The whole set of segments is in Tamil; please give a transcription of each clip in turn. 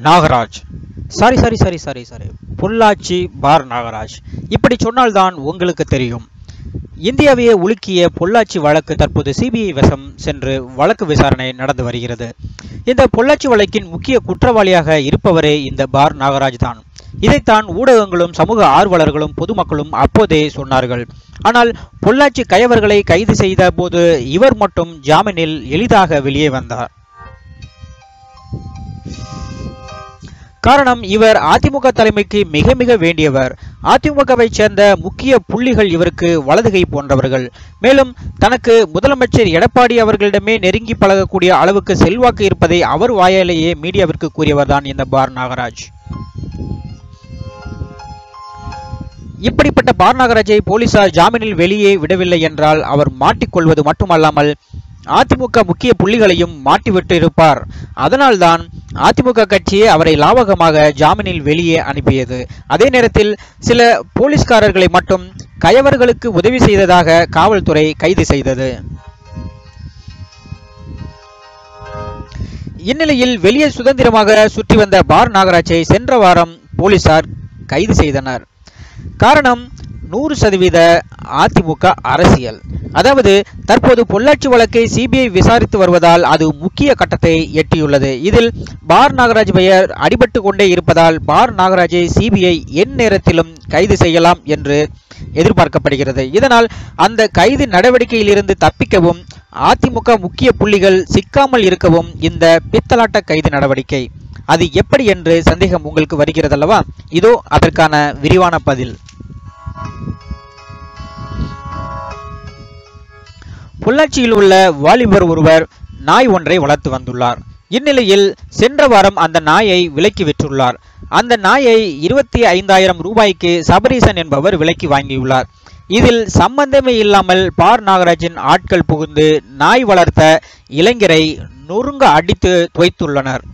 Nagaraj sorry sorry sorry sorry sorry Pollachi பார் நாகராஜ் இப்படி சொன்னால்தான் உங்களுக்கு தெரியும் இந்தியாவையே உலுக்கிய பொள்ளாச்சி வழக்கு தற்போது சிபிஐ வசம் சென்று வழக்கு விசாரணை நடந்து வருகிறது இந்த பொள்ளாச்சி வழக்கின் முக்கிய குற்றவாளியாக இருப்பவரே இந்த பார் நாகராஜ் தான் இதைத்தான் ஊடகங்களும் சமூக ஆர்வலர்களும் பொதுமக்களும் அப்போதே சொன்னார்கள் ஆனால் பொள்ளாச்சி கயவர்களை கைது செய்த போது இவர் மட்டும் ஜாமீனில் எளிதாக வெளியே வந்தார் காரணம் இவர் அதிமுக தலைமைக்கு மிக மிக வேண்டியவர் அதிமுகவை சேர்ந்த முக்கிய புள்ளிகள் இவருக்கு வலதுகை போன்றவர்கள் மேலும் தனக்கு முதலமைச்சர் எடப்பாடி அவர்களிடமே நெருங்கி பழகக்கூடிய அளவுக்கு செல்வாக்கு இருப்பதை அவர் வாயாலேயே மீடியாவிற்கு கூறியவர்தான் இந்த பார் நாகராஜ் இப்படிப்பட்ட பார் நாகராஜை போலீசார் ஜாமீனில் வெளியே விடவில்லை என்றால் அவர் மாட்டிக்கொள்வது மட்டுமல்லாமல் அதிமுக முக்கிய புள்ளிகளையும் மாட்டிவிட்டு இருப்பார் அதனால்தான் அதிமுக கட்சியே அவரை லாவகமாக ஜாமீனில் வெளியே அனுப்பியது அதே நேரத்தில் சில போலீஸ்காரர்களை மட்டும் கயவர்களுக்கு உதவி செய்ததாக காவல்துறை கைது செய்தது இந்நிலையில் வெளியே சுதந்திரமாக சுற்றி வந்த பார் நாகராஜை சென்ற வாரம் போலீசார் கைது செய்தனர் காரணம் நூறு சதவீத அதிமுக அரசியல் அதாவது தற்போது பொள்ளாச்சி வழக்கை சிபிஐ விசாரித்து வருவதால் அது முக்கிய கட்டத்தை எட்டியுள்ளது இதில் பார் நாகராஜ் பெயர் அடிபட்டு கொண்டே இருப்பதால் பார் நாகராஜை சிபிஐ என் நேரத்திலும் கைது செய்யலாம் என்று எதிர்பார்க்கப்படுகிறது இதனால் அந்த கைது நடவடிக்கையிலிருந்து தப்பிக்கவும் அதிமுக முக்கிய புள்ளிகள் சிக்காமல் இருக்கவும் இந்த பித்தலாட்ட கைது நடவடிக்கை அது எப்படி என்று சந்தேகம் உங்களுக்கு வருகிறதல்லவா இதோ அதற்கான விரிவான பதில் பொள்ளாச்சியில் உள்ள வாலிபர் ஒருவர் நாய் ஒன்றை வளர்த்து வந்துள்ளார் இந்நிலையில் சென்ற வாரம் அந்த நாயை விலைக்கு விற்றுள்ளார் அந்த நாயை இருபத்தி ஐந்தாயிரம் ரூபாய்க்கு சபரீசன் என்பவர் விலைக்கு வாங்கியுள்ளார் இதில் சம்பந்தமே இல்லாமல் பார் நாகராஜின் ஆட்கள் புகுந்து நாய் வளர்த்த இளைஞரை நொறுங்க அடித்து துவைத்துள்ளனர்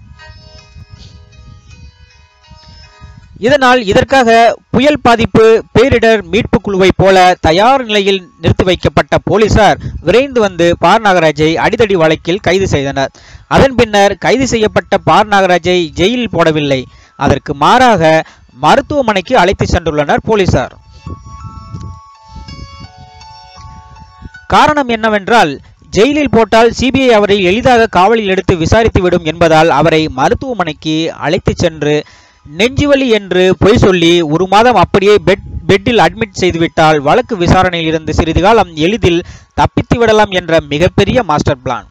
இதனால் இதற்காக புயல் பாதிப்பு பேரிடர் மீட்பு குழுவை போல தயார் நிலையில் நிறுத்தி வைக்கப்பட்ட போலீசார் விரைந்து வந்து பார் நாகராஜை அடிதடி வழக்கில் கைது செய்தனர் அதன் பின்னர் கைது செய்யப்பட்ட பார் நாகராஜை ஜெயிலில் போடவில்லை அதற்கு மாறாக மருத்துவமனைக்கு அழைத்து சென்றுள்ளனர் போலீசார் காரணம் என்னவென்றால் ஜெயிலில் போட்டால் சிபிஐ அவரை எளிதாக காவலில் எடுத்து விசாரித்துவிடும் என்பதால் அவரை மருத்துவமனைக்கு அழைத்து சென்று நெஞ்சுவலி என்று பொய் சொல்லி ஒரு மாதம் அப்படியே பெட் பெட்டில் அட்மிட் செய்துவிட்டால் வழக்கு விசாரணையில் இருந்து சிறிது காலம் எளிதில் தப்பித்து விடலாம் என்ற மிகப்பெரிய மாஸ்டர் பிளான்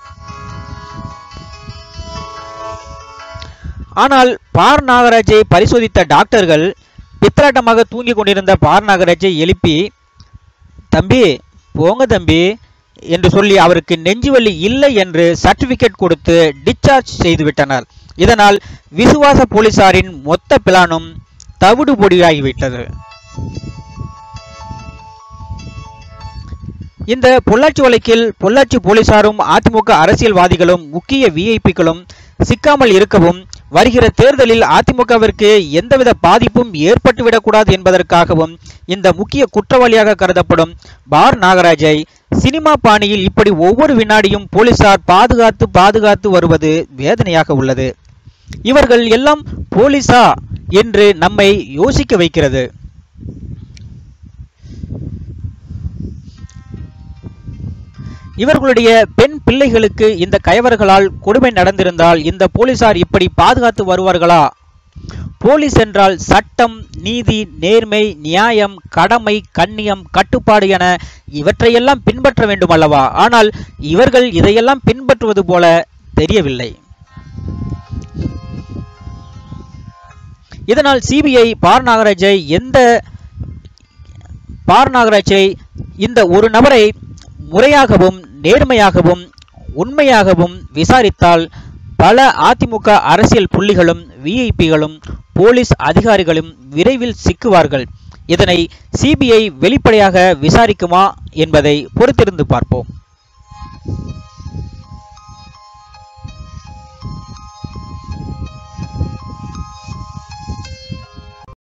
ஆனால் பார் நாகராஜை பரிசோதித்த டாக்டர்கள் பித்தலாட்டமாக தூங்கிக் கொண்டிருந்த பார் நாகராஜை எழுப்பி தம்பி போங்க தம்பி என்று சொல்லி அவருக்கு நெஞ்சுவலி இல்லை என்று சர்டிபிகேட் கொடுத்து டிஸ்சார்ஜ் செய்துவிட்டனர் இதனால் விசுவாச போலீசாரின் மொத்த பிளானும் தவிடு பொடியாகிவிட்டது இந்த பொள்ளாச்சி வழக்கில் பொள்ளாச்சி போலீசாரும் அதிமுக அரசியல்வாதிகளும் முக்கிய விஐபிக்களும் சிக்காமல் இருக்கவும் வருகிற தேர்தலில் அதிமுகவிற்கு எந்தவித பாதிப்பும் ஏற்பட்டுவிடக்கூடாது என்பதற்காகவும் இந்த முக்கிய குற்றவாளியாக கருதப்படும் பார் நாகராஜை சினிமா பாணியில் இப்படி ஒவ்வொரு வினாடியும் போலீசார் பாதுகாத்து பாதுகாத்து வருவது வேதனையாக உள்ளது இவர்கள் எல்லாம் போலீசா என்று நம்மை யோசிக்க வைக்கிறது இவர்களுடைய பெண் பிள்ளைகளுக்கு இந்த கயவர்களால் கொடுமை நடந்திருந்தால் இந்த போலீசார் இப்படி பாதுகாத்து வருவார்களா போலீஸ் என்றால் சட்டம் நீதி நேர்மை நியாயம் கடமை கண்ணியம் கட்டுப்பாடு என இவற்றையெல்லாம் பின்பற்ற வேண்டும் அல்லவா ஆனால் இவர்கள் இதையெல்லாம் பின்பற்றுவது போல தெரியவில்லை இதனால் சிபிஐ பார் நாகராஜை எந்த பார் நாகராஜை இந்த ஒரு நபரை முறையாகவும் நேர்மையாகவும் உண்மையாகவும் விசாரித்தால் பல அதிமுக அரசியல் புள்ளிகளும் விஐபிகளும் போலீஸ் அதிகாரிகளும் விரைவில் சிக்குவார்கள் இதனை சிபிஐ வெளிப்படையாக விசாரிக்குமா என்பதை பொறுத்திருந்து பார்ப்போம்